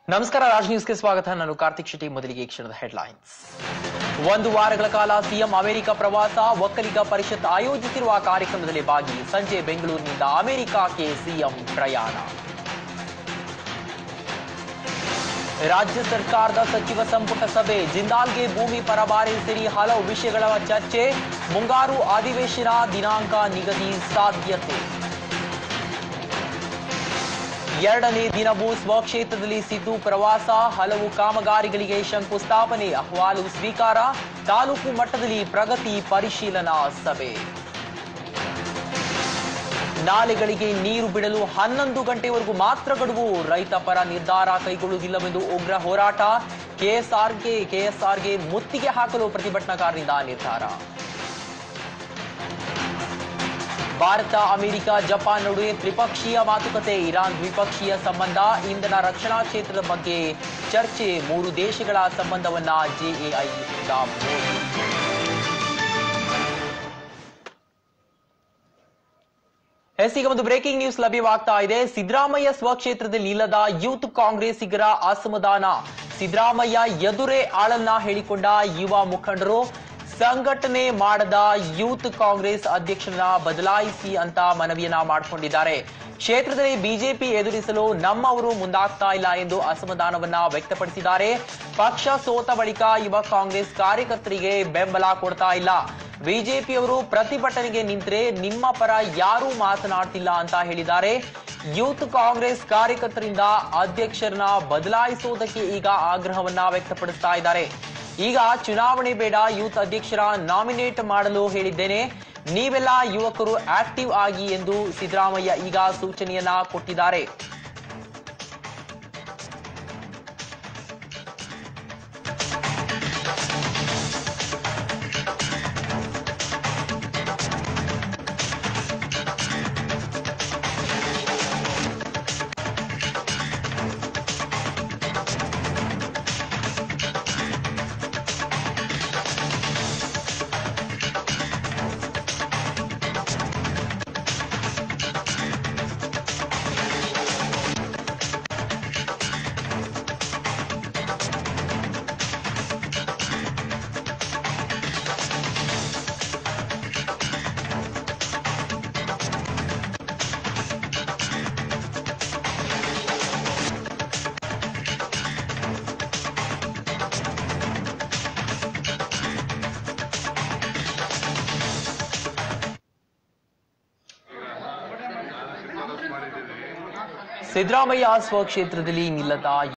ನಮಸ್ಕಾರ ರಾಜ್ ನ್ಯೂಸ್ಗೆ ಸ್ವಾಗತ ನಾನು ಕಾರ್ತಿಕ್ ಶೆಟ್ಟಿ ಮೊದಲಿಗೆ ಈ ಕ್ಷಣದ ಹೆಡ್ಲೈನ್ಸ್ ಒಂದು ವಾರಗಳ ಕಾಲ ಸಿಎಂ ಅಮೆರಿಕ ಪ್ರವಾಸ ಒಕ್ಕಲಿಗ ಪರಿಷತ್ ಆಯೋಜಿಸಿರುವ ಕಾರ್ಯಕ್ರಮದಲ್ಲಿ ಭಾಗಿ ಸಂಜೆ ಬೆಂಗಳೂರಿನಿಂದ ಅಮೆರಿಕಕ್ಕೆ ಸಿಎಂ ಪ್ರಯಾಣ ರಾಜ್ಯ ಸರ್ಕಾರದ ಸಚಿವ ಸಂಪುಟ ಸಭೆ ಜಿಂದಾಲ್ಗೆ ಭೂಮಿ ಪರಬಾರಿ ಸೇರಿ ಹಲವು ವಿಷಯಗಳ ಚರ್ಚೆ ಮುಂಗಾರು ಅಧಿವೇಶನ ದಿನಾಂಕ ನಿಗದಿ ಸಾಧ್ಯತೆ ಎರಡನೇ ದಿನವೂ ಸ್ವಕ್ಷೇತ್ರದಲ್ಲಿ ಸಿದ್ದು ಪ್ರವಾಸ ಹಲವು ಕಾಮಗಾರಿಗಳಿಗೆ ಶಂಕುಸ್ಥಾಪನೆ ಅಹವಾಲು ಸ್ವೀಕಾರ ತಾಲೂಕು ಮಟ್ಟದಲ್ಲಿ ಪ್ರಗತಿ ಪರಿಶೀಲನಾ ಸಭೆ ನಾಲೆಗಳಿಗೆ ನೀರು ಬಿಡಲು ಹನ್ನೊಂದು ಗಂಟೆವರೆಗೂ ಮಾತ್ರ ಗಡುವು ರೈತ ಪರ ನಿರ್ಧಾರ ಕೈಗೊಳ್ಳುವುದಿಲ್ಲವೆಂದು ಉಗ್ರ ಹೋರಾಟ ಕೆಎಸ್ಆರ್ಗೆ ಕೆಎಸ್ಆರ್ಗೆ ಮುತ್ತಿಗೆ ಹಾಕಲು ಪ್ರತಿಭಟನಾಕಾರರಿಂದ ನಿರ್ಧಾರ ಭಾರತ ಅಮೆರಿಕ ಜಪಾನ್ ನಡುವೆ ತ್ರಿಪಕ್ಷೀಯ ಮಾತುಕತೆ ಇರಾನ್ ದ್ವಿಪಕ್ಷೀಯ ಸಂಬಂಧ ಇಂಧನ ರಕ್ಷಣಾ ಕ್ಷೇತ್ರದ ಬಗ್ಗೆ ಚರ್ಚೆ ಮೂರು ದೇಶಗಳ ಸಂಬಂಧವನ್ನ ಜೆಎಐ ಎಸ್ ಈಗ ಒಂದು ಬ್ರೇಕಿಂಗ್ ನ್ಯೂಸ್ ಲಭ್ಯವಾಗ್ತಾ ಇದೆ ಸಿದ್ದರಾಮಯ್ಯ ಸ್ವಕ್ಷೇತ್ರದಲ್ಲಿ ಇಲ್ಲದ ಯೂತ್ ಕಾಂಗ್ರೆಸ್ಸಿಗರ ಅಸಮಾಧಾನ ಸಿದ್ದರಾಮಯ್ಯ ಎದುರೇ ಆಳನ್ನ ಹೇಳಿಕೊಂಡ ಯುವ ಮುಖಂಡರು ಸಂಘಟನೆ ಮಾಡದ ಯೂತ್ ಕಾಂಗ್ರೆಸ್ ಅಧ್ಯಕ್ಷರನ್ನ ಬದಲಾಯಿಸಿ ಅಂತ ಮನವಿಯನ್ನ ಮಾಡಿಕೊಂಡಿದ್ದಾರೆ ಕ್ಷೇತ್ರದಲ್ಲಿ ಬಿಜೆಪಿ ಎದುರಿಸಲು ನಮ್ಮವರು ಮುಂದಾಗ್ತಾ ಇಲ್ಲ ಎಂದು ಅಸಮಾಧಾನವನ್ನ ವ್ಯಕ್ತಪಡಿಸಿದ್ದಾರೆ ಪಕ್ಷ ಸೋತ ಬಳಿಕ ಯುವ ಕಾಂಗ್ರೆಸ್ ಕಾರ್ಯಕರ್ತರಿಗೆ ಬೆಂಬಲ ಕೊಡ್ತಾ ಇಲ್ಲ ಬಿಜೆಪಿಯವರು ಪ್ರತಿಭಟನೆಗೆ ನಿಂತರೆ ನಿಮ್ಮ ಪರ ಯಾರೂ ಮಾತನಾಡ್ತಿಲ್ಲ ಅಂತ ಹೇಳಿದ್ದಾರೆ ಯೂತ್ ಕಾಂಗ್ರೆಸ್ ಕಾರ್ಯಕರ್ತರಿಂದ ಅಧ್ಯಕ್ಷರನ್ನ ಬದಲಾಯಿಸುವುದಕ್ಕೆ ಈಗ ಆಗ್ರಹವನ್ನ ವ್ಯಕ್ತಪಡಿಸ್ತಾ ಇದ್ದಾರೆ ಈಗ ಚುನಾವಣೆ ಬೇಡ ಯೂತ್ ಅಧ್ಯಕ್ಷರ ನಾಮಿನೇಟ್ ಮಾಡಲು ಹೇಳಿದ್ದೇನೆ ನೀವೆಲ್ಲ ಯುವಕರು ಆಕ್ಟಿವ್ ಆಗಿ ಎಂದು ಸಿದ್ದರಾಮಯ್ಯ ಈಗ ಸೂಚನೆಯನ್ನ ಕೊಟ್ಟಿದ್ದಾರೆ ಸಿದ್ದರಾಮಯ್ಯ ಸ್ವಕ್ಷೇತ್ರದಲ್ಲಿ ನಿಲ್ಲದ